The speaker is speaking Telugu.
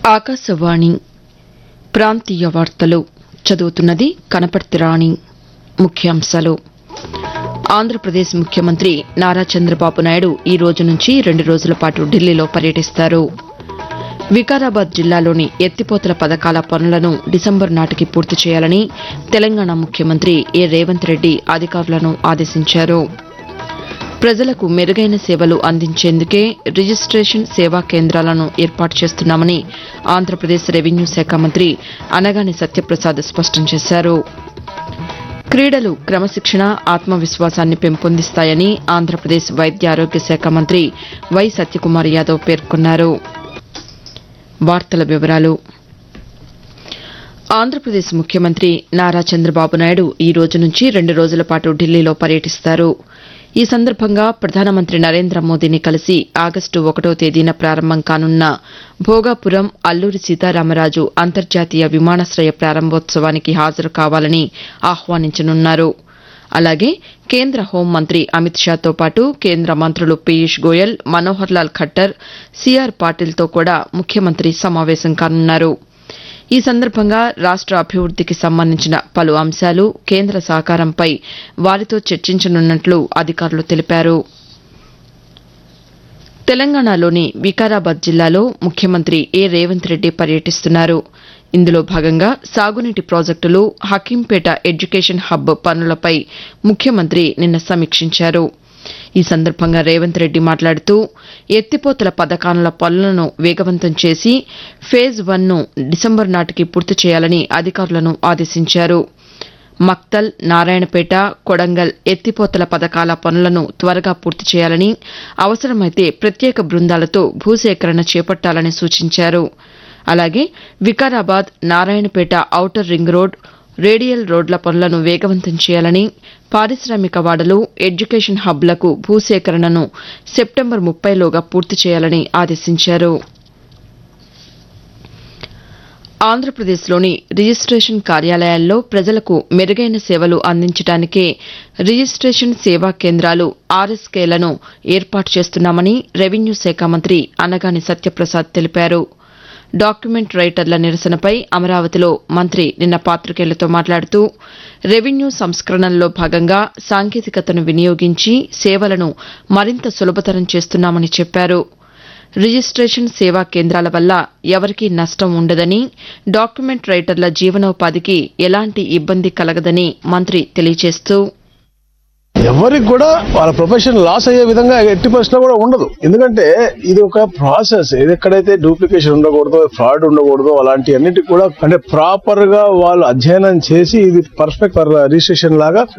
ఆకాశవాణి ప్రాంతీయ వార్తలు చదువుతున్నది కనపర్తి రాణి ముఖ్యాంశాలు ఆంధ్రప్రదేశ్ ముఖ్యమంత్రి నారా చంద్రబాబు నాయుడు ఈ రోజు నుంచి రెండు రోజుల పాటు ఢిల్లీలో పర్యటిస్తారు వికారాబాద్ జిల్లాలోని ఎత్తిపోతల పథకాల పనులను డిసెంబర్ నాటికి పూర్తి చేయాలని తెలంగాణ ముఖ్యమంత్రి ఏ రేవంత్ రెడ్డి అధికారులను ఆదేశించారు ప్రజలకు మెరుగైన సేవలు అందించేందుకే రిజిస్టేషన్ సేవా కేంద్రాలను ఏర్పాటు చేస్తున్నామని ఆంధ్రప్రదేశ్ రెవెన్యూ శాఖ మంత్రి అనగాని సత్యప్రసాద్ స్పష్టం చేశారు క్రీడలు క్రమశిక్షణ ఆత్మవిశ్వాసాన్ని పెంపొందిస్తాయని ఆంధ్రప్రదేశ్ వైద్య ఆరోగ్య శాఖ మంత్రి వై సత్యకుమార్ యాదవ్ పేర్కొన్నారు వార్తల వివరాలు ఆంధ్రప్రదేశ్ ముఖ్యమంత్రి నారా చంద్రబాబు నాయుడు ఈ రోజు నుంచి రెండు రోజుల పాటు ఢిల్లీలో పర్యటిస్తారు ఈ సందర్భంగా ప్రధానమంత్రి నరేంద్ర మోదీని కలిసి ఆగస్టు ఒకటో తేదీన ప్రారంభం కానున్న భోగాపురం అల్లూరి సీతారామరాజు అంతర్జాతీయ విమానాశ్రయ ప్రారంభోత్సవానికి హాజరు కావాలని ఆహ్వానించనున్నారు అలాగే కేంద్ర హోంమంత్రి అమిత్ షాతో పాటు కేంద్ర మంత్రులు పీయూష్ గోయల్ మనోహర్ లాల్ ఖట్టర్ సీఆర్ పాటిల్తో కూడా ముఖ్యమంత్రి సమావేశం కానున్నారు ఈ సందర్భంగా రాష్ట అభివృద్దికి సంబంధించిన పలు అంశాలు కేంద్ర సహకారంపై వారితో చర్చించనున్నట్లు అధికారులు తెలిపారు తెలంగాణలోని వికారాబాద్ జిల్లాలో ముఖ్యమంత్రి ఏ రేవంత్ రెడ్డి పర్యటిస్తున్నారు ఇందులో భాగంగా సాగునీటి ప్రాజెక్టులు హకీంపేట ఎడ్యుకేషన్ హబ్ పనులపై ముఖ్యమంత్రి నిన్న సమీక్షించారు ఈ సందర్భంగా రేవంత్ రెడ్డి మాట్లాడుతూ ఎత్తిపోతల పథకాల పనులను వేగవంతం చేసి ఫేజ్ వన్ ను డిసెంబర్ నాటికి పూర్తి చేయాలని అధికారులను ఆదేశించారు మక్తల్ నారాయణపేట కొడంగల్ ఎత్తిపోతల పథకాల పనులను త్వరగా పూర్తి చేయాలని అవసరమైతే ప్రత్యేక బృందాలతో భూసేకరణ చేపట్టాలని సూచించారు అలాగే Vikarabad Narayanpet outer ring road radial రోడ్ల పనులను వేగవంతం చేయాలని పారిశ్రామిక వాడలు ఎడ్యుకేషన్ హబ్లకు భూసేకరణను సెప్టెంబర్ ముప్పైలోగా పూర్తి చేయాలని ఆదేశించారు ఆంధ్రప్రదేశ్లోని రిజిస్టేషన్ కార్యాలయాల్లో ప్రజలకు మెరుగైన సేవలు అందించడానికే రిజిస్టేషన్ సేవా కేంద్రాలు ఆర్ఎస్కేలను ఏర్పాటు చేస్తున్నామని రెవెన్యూ శాఖ మంత్రి అనగాని సత్యప్రసాద్ తెలిపారు డాక్యుమెంట్ రైటర్ల నిరసనపై అమరావతిలో మంత్రి నిన్న పాతికేయులతో మాట్లాడుతూ రెవెన్యూ సంస్కరణల్లో భాగంగా సాంకేతికతను వినియోగించి సేవలను మరింత సులభతరం చేస్తున్నామని చెప్పారు రిజిస్టేషన్ సేవా కేంద్రాల వల్ల ఎవరికీ నష్టం ఉండదని డాక్యుమెంట్ రైటర్ల జీవనోపాధికి ఎలాంటి ఇబ్బంది కలగదని మంత్రి తెలియజేస్తూ ఎవరికి కూడా వాళ్ళ ప్రొఫెషన్ లాస్ అయ్యే విధంగా ఎట్టి పరిస్థితిలో కూడా ఉండదు ఎందుకంటే ఇది ఒక ప్రాసెస్ ఇది ఎక్కడైతే డూప్లికేషన్ ఉండకూడదో ఫ్రాడ్ ఉండకూడదో అలాంటి అన్నిటికి కూడా అంటే ప్రాపర్ గా వాళ్ళు అధ్యయనం చేసి ఇది పర్ఫెక్ట్ రిజిస్ట్రేషన్ లాగా